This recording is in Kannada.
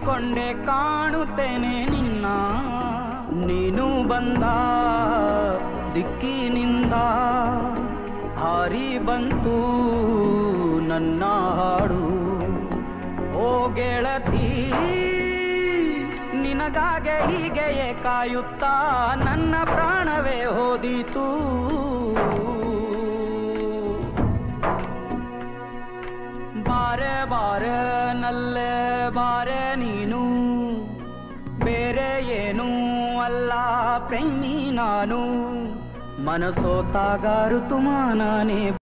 ನಂಬಿಕೊಂಡೆ ಕಾಣುತ್ತೇನೆ ನಿನ್ನ ನೀನು ಬಂದ ದಿಕ್ಕಿನಿಂದ ಹಾರಿ ಬಂತು ನನ್ನ ಹಾಡು ಓ ಗೆಳತಿ ನಿನಗಾಗೆ ಹೀಗೆಯೇ ಕಾಯುತ್ತಾ ನನ್ನ ಪ್ರಾಣವೇ ಹೋದಿತು ಬಾರೆ ಬಾರೆ ನಲ್ಲೆ ಬಾರೆ ನೀನು ಬೇರೆ ಏನೂ ಅಲ್ಲ ಪ್ರೇಮಿ ನಾನು ಮನಸೋತಾಗ ಋತುಮಾನನೇ